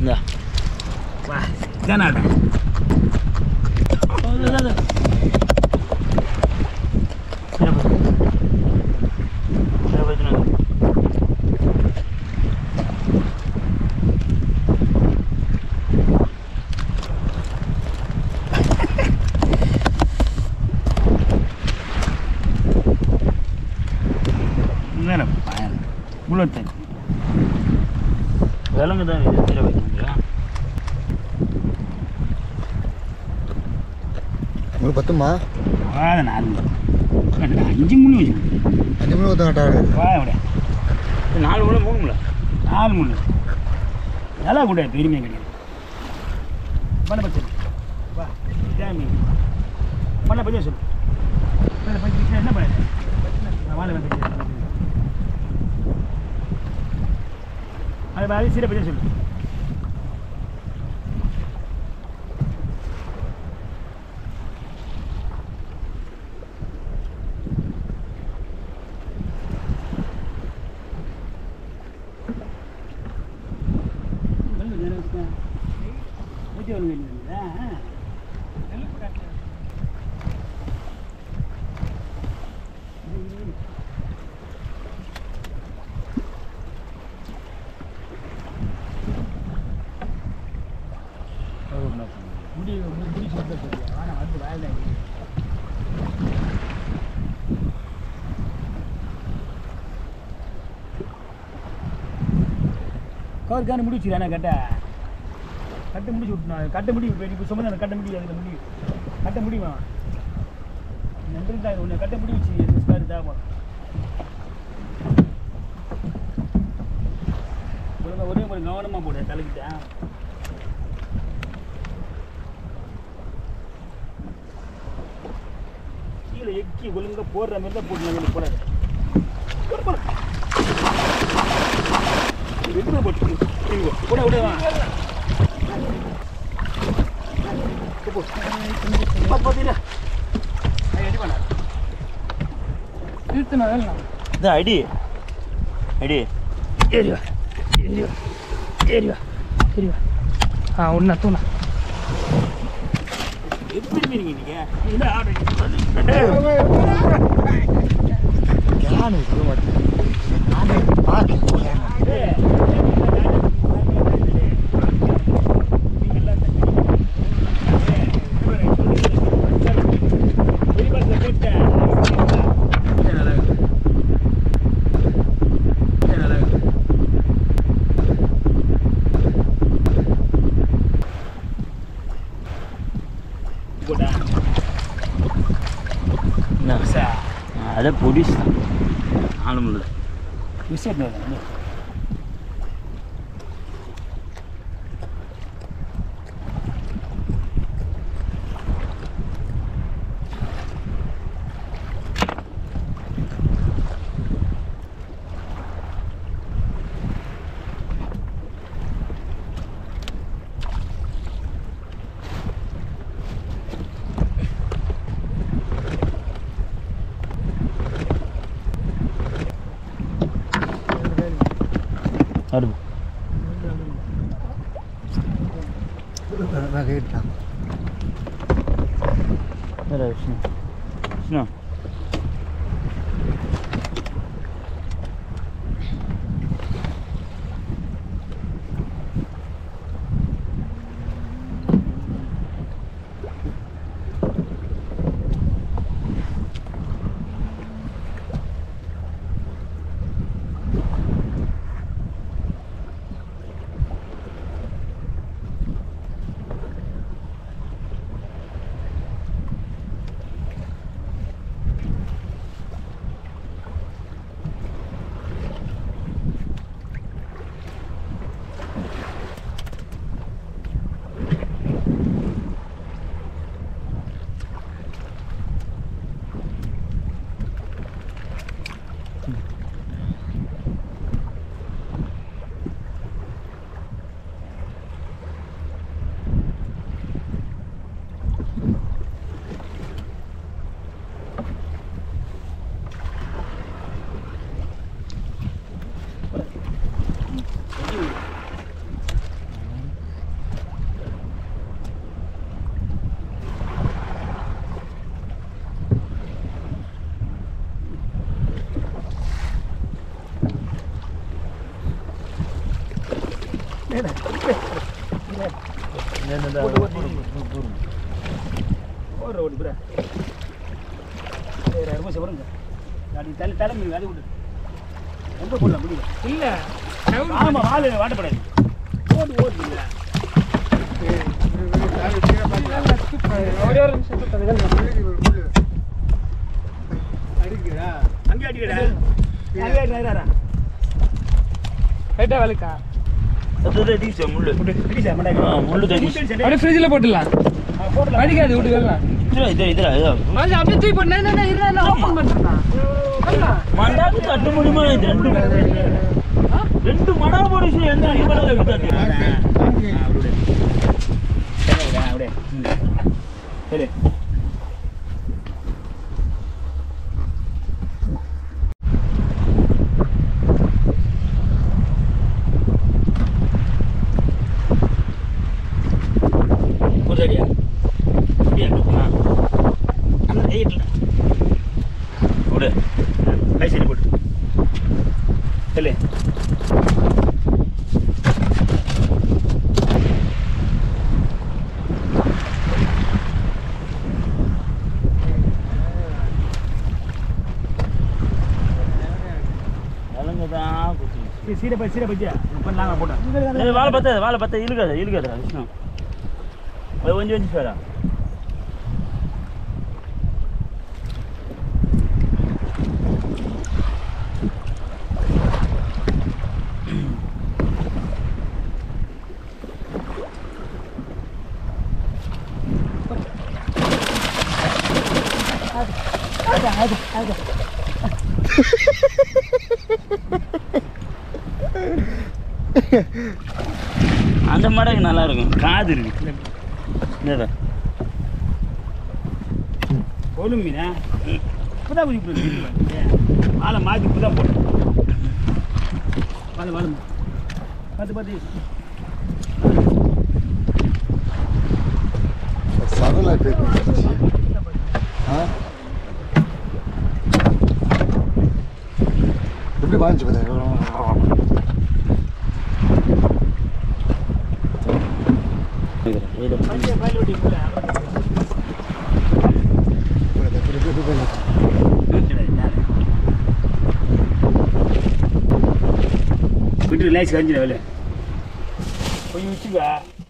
இந்தா வா இதானாடா மேலே பயன் புல்லட் தண்ணி விலங்கு தான் இது தீர வைக்கணுங்களா உங்களுக்கு பத்துமா வாழை நாலு ரெண்டு, அஞ்சு முன்னு வச்சுக்கணும் அஞ்சு மணி ஒருத்தன் கட்டாரு வாழை விட இது நாலு முள்ள மூணு முள்ள நாலு முன்னு நல்லா கூட பெருமை கிடையாது பண்ண பச்சை வா இதான் மீன் பண்ண பச்சை சொல்லு பண்ண பச்சை என்ன பண்ண வாழை வந்து அது மாதிரி சீரை பச்சை சொல்லு முடி முடி சொல்ல சொல்லியா ஆனால் வந்து வாயில் கவருக்கான முடி வச்சுக்கிறேன் கட்ட கட்ட முடிச்சு விட்டுனா கட்ட முடி இப்போ இப்போ சொன்ன கட்ட முடி அதில் முடி கட்ட முடியுமா நன்றி தான் ஒன்று கட்ட முடி வச்சு ஸ்கொயர் தேவை ஒழுங்கா ஒரே ஒரு கவனமாக போடு தலைக்கிட்டேன் கீழே எக்கி ஒழுங்கா போடுற மாதிரி தான் போட்டு நம்ம போடாது போடு, போடு. வெட்டுனா போட்டு இங்க போ. போட விட வா போ, போ. பா, பாத்தீங்களா? ஐயா, அடி பண்ணா. இது அடி அடி ஏறி வா ஏறி வா ஏறி வா ஏறி வா ஆ ஒன்றா தூணா எப்படி மீனிங்க நீங்க என்ன ஆடுறீங்க யானை சொல்ல மாட்டேன் நானே பார்க்க என்ன அதை பொடிஸ் தான் நாலு முள்ள விசேட் அருப்பு நான் கேட்டான் வேற விஷ்ணு விஷ்ணு ஓடுற ஓடி புரா சரி ரொம்ப சொல்லுங்க அப்படி தலை தலைமை அது விடு ரொம்ப போடலாம் முடியல இல்ல ஆமாம் வாழை வாட்டப்படாது ஓடு ஓடு இல்லை ஒரே ஒரு நிமிஷம் தூக்கு. அங்கே அடிக்கடா அங்கே அடிக்கிறா லைட்டா வேலைக்கா தீச முள்ளு அடிச்சா மண்டாங்க ஆ, முள்ளு தடி. அப்படியே ஃப்ரிட்ஜில் போட்டுடலாம் அடிக்காது விட்டு வரலாம் இதுல இது இதுல இதோ. மனுஷன் அப்படியே தூக்கி போட்டு நான் என்ன இருடா நான் ஓப்பன் பண்ணுறேன் மண்டாக்கு தட்டு முடியுமா இது ரெண்டு ரெண்டு மடா போடுச்சு என்ன இவ்வளவு விட்டாச்சு அப்படியே சரி ஒரு அடியா அப்படியா கொடுக்கணும் அந்த ரைட்டில் விடு கை சரி போட்டு சொல்லு விலங்கு தான் குத்துச்சு சீரை பை சீரை பச்சியா பண்ணலாங்க போட்டேன் ஏய், வாழை பத்தாது வாழை பத்தாது இழுக்காத இழுக்காத விஷ்ணு அது கொஞ்சம் கொஞ்சம் சேரா அந்த மடங்கு நல்லா இருக்கும் காது இருக்கு இந்தா. போலும் மீனா இப்போதான் குதி போடுது வாழை மாற்றி இப்போ தான் போட்டேன் வாழை வாழை பார்த்து பார்த்து சகல பேர் ஆ எப்படி வாங்கிச்சு பார்த்தா இதுல பஞ்சை பயில வெட்டி போட்டேன் விட்டு லேஸ் கஞ்சிட வேலை கொஞ்சம் வச்சுக்கா